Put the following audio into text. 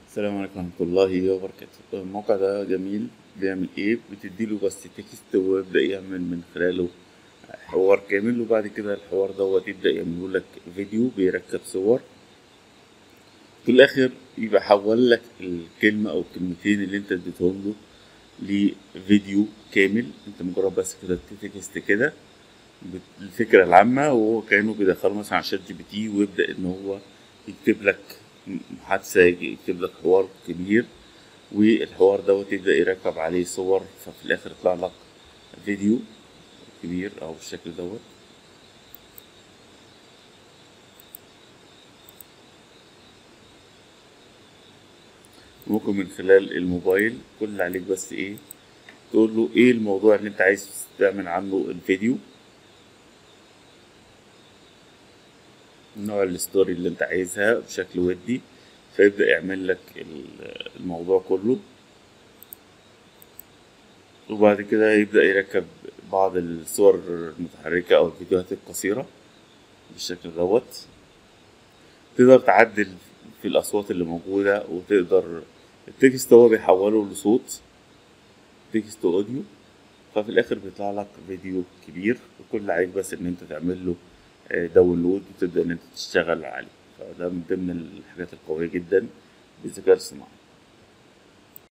السلام عليكم ورحمة الله وبركاته الموقع ده جميل بيعمل ايه بتديله بس تكست ويبدأ يعمل من خلاله حوار كامل وبعد كده الحوار دوت يبدأ يعمله لك فيديو بيركب صور في الآخر يبقى حول لك الكلمة أو الكلمتين اللي أنت اديتهم له لفيديو كامل أنت مجرد بس كده تكست كده الفكرة العامة وهو كأنه بيدخله مثلا على شات جي بي تي ويبدأ إن هو يكتب لك محادثة يكتب لك حوار كبير والحوار دوت يبدأ يركب عليه صور ففي الآخر يطلع لك فيديو كبير أو بالشكل دوت ممكن من خلال الموبايل كل اللي عليك بس ايه تقول له ايه الموضوع اللي انت عايز تعمل عنه الفيديو نوع الستوري اللي انت عايزها بشكل ودي فيبدأ يعمل لك الموضوع كله وبعد كده يبدأ يركب بعض الصور المتحركة أو الفيديوهات القصيرة بالشكل دوت تقدر تعدل في الأصوات اللي موجودة وتقدر التكست هو بيحوله لصوت تكست أوديو ففي الآخر بيطلع لك فيديو كبير وكل عليك بس إن أنت تعمل له داونلود وتبدأ إن أنت تشتغل عليه فده من ضمن الحاجات القوية جدا بالذكاء الصناعي